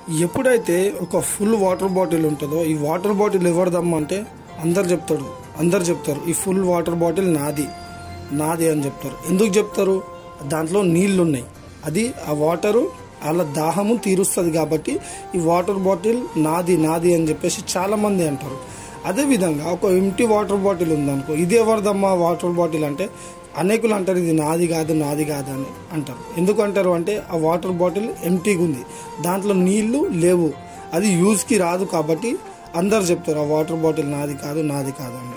ఎప్పుడైతే ఒక full water bottle ఉంటుందో ఈ వాటర్ బాటిల్ ఎవరిదమ్మా అంటే అందరు చెప్తాడు అందరు చెప్తారు ఈ ఫుల్ వాటర్ బాటిల్ నాది నాది అని చెప్తారు ఎందుకు చెప్తారు దాంట్లో నీళ్లు ఉన్నాయి అది ఆ వాటరు వాళ్ళ దాహము తీరుస్తుంది కాబట్టి ఈ వాటర్ బాటిల్ నాది నాది అని చెప్పేసి చాలా మంది అంటారు అదేవిధంగా ఒక ఎంటీ వాటర్ బాటిల్ ఉందనుకో ఇది ఎవరిదమ్మా వాటర్ బాటిల్ అంటే అనేకులు అంటారు ఇది నాది కాదు నాది కాదు అని అంటారు ఎందుకు అంటారు అంటే ఆ వాటర్ బాటిల్ ఎంటీగా ఉంది దాంట్లో నీళ్లు లేవు అది యూజ్కి రాదు కాబట్టి అందరు చెప్తారు ఆ వాటర్ బాటిల్ నాది కాదు నాది కాదు అని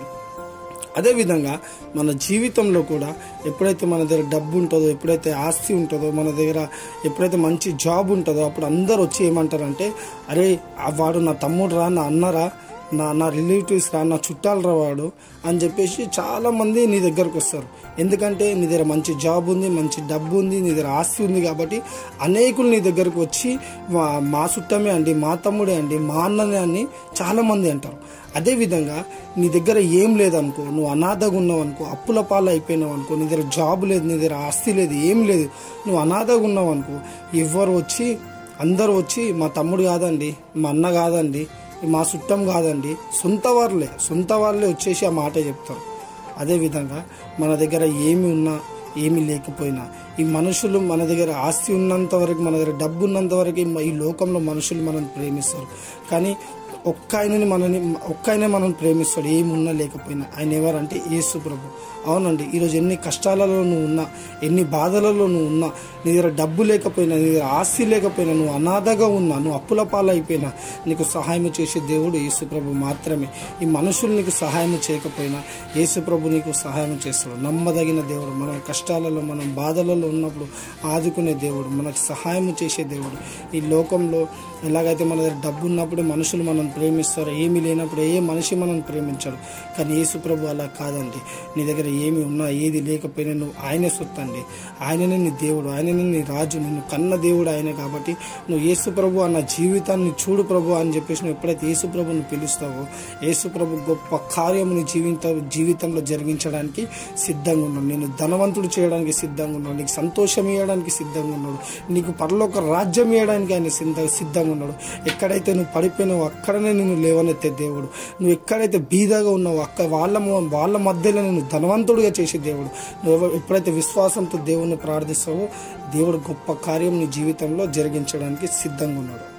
అదేవిధంగా మన జీవితంలో కూడా ఎప్పుడైతే మన దగ్గర డబ్బు ఉంటుందో ఎప్పుడైతే ఆస్తి ఉంటుందో మన దగ్గర ఎప్పుడైతే మంచి జాబ్ ఉంటుందో అప్పుడు అందరు వచ్చి ఏమంటారంటే అరే ఆ వాడు నా తమ్ముడు రా నా అన్నరా నా నా రిలేటివ్స్ రా నా చుట్టాలు రా వాడు అని చెప్పేసి చాలా మంది నీ దగ్గరకు వస్తారు ఎందుకంటే నీ దగ్గర మంచి జాబ్ ఉంది మంచి డబ్బు ఉంది నీ దగ్గర ఆస్తి ఉంది కాబట్టి అనేకులు నీ దగ్గరకు వచ్చి మా- మా చుట్టమే అండి మా తమ్ముడే అండి మా అన్ననే అని చాలా మంది అంటారు అదేవిధంగా నీ దగ్గర ఏం లేదనుకో నువ్వు అనాథగా ఉన్నావు అనుకో అప్పుల పాలు అయిపోయినావు అనుకో నీ దగ్గర జాబ్ లేదు నీ దగ్గర ఆస్తి లేదు ఏం లేదు నువ్వు అనాథగా ఉన్నావు అనుకో ఎవరు వచ్చి అందరూ వచ్చి మా తమ్ముడు కాదండి మా అన్న కాదండి మా చుట్టం కాదండి సొంత వాళ్ళే సొంత వాళ్ళే వచ్చేసి ఆ మాట చెప్తారు అదేవిధంగా మన దగ్గర ఏమి ఉన్నా ఏమీ లేకపోయినా ఈ మనుషులు మన దగ్గర ఆస్తి ఉన్నంత వరకు మన దగ్గర డబ్బు ఉన్నంత వరకు ఈ లోకంలో మనుషులు మనం ప్రేమిస్తారు కానీ ఒక్క ఆయనని మనని ఒక్క ఆయనే మనం ప్రేమిస్తాడు ఏమున్నా లేకపోయినా ఆయన ఎవరంటే యేసు ప్రభు అవునండి ఈరోజు ఎన్ని కష్టాలలో నువ్వు ఉన్నా ఎన్ని బాధలలో నువ్వు ఉన్నా నీ దగ్గర డబ్బు లేకపోయినా నీ దగ్గర ఆస్తి లేకపోయినా నువ్వు అనాథగా ఉన్నా నువ్వు అప్పుల పాలైపోయినా నీకు సహాయం చేసే దేవుడు యేసు ప్రభు మాత్రమే ఈ మనుషులు నీకు సహాయం చేయకపోయినా యేసు ప్రభు నీకు సహాయం చేస్తాడు నమ్మదగిన దేవుడు మన కష్టాలలో మనం బాధలలో ఉన్నప్పుడు ఆదుకునే దేవుడు మనకు సహాయం చేసే దేవుడు ఈ లోకంలో ఎలాగైతే మన దగ్గర డబ్బు ఉన్నప్పుడు మనుషులు మనం ప్రేమిస్తారు ఏమీ లేనప్పుడు ఏ మనిషి మనం ప్రేమించాడు కానీ యేసు ప్రభు అలా కాదండి నీ దగ్గర ఏమి ఉన్నా ఏది లేకపోయినా నువ్వు ఆయనే సొత్తండి ఆయననే నీ దేవుడు ఆయననే నీ రాజు నిన్ను కన్న దేవుడు ఆయనే కాబట్టి నువ్వు యేసు ప్రభు అన్న జీవితాన్ని చూడు ప్రభు అని చెప్పేసి నువ్వు ఎప్పుడైతే యేసు ప్రభుని పిలుస్తావో యేసు ప్రభు గొప్ప కార్యము నీ జీవిత జీవితంలో జరిగించడానికి సిద్ధంగా ఉన్నాడు నేను ధనవంతుడు చేయడానికి సిద్ధంగా ఉన్నాడు నీకు సంతోషం ఇవ్వడానికి సిద్ధంగా ఉన్నాడు నీకు పరలోక రాజ్యం ఇవ్వడానికి ఆయన సిద్ధ సిద్ధంగా ఉన్నాడు ఎక్కడైతే నువ్వు పడిపోయినావో అక్కడనే నిన్ను లేవనెత్తే దేవుడు నువ్వు ఎక్కడైతే బీదగా ఉన్నావో అక్కడ వాళ్ళ మొ- వాళ్ళ మధ్యలో నేను ధనవంతుడిగా చేసే దేవుడు నువ్వు ఎవ- ఎప్పుడైతే విశ్వాసంతో దేవుణ్ణి ప్రార్థిస్తావో దేవుడు గొప్ప కార్యం నీ జీవితంలో జరిగించడానికి సిద్ధంగా ఉన్నాడు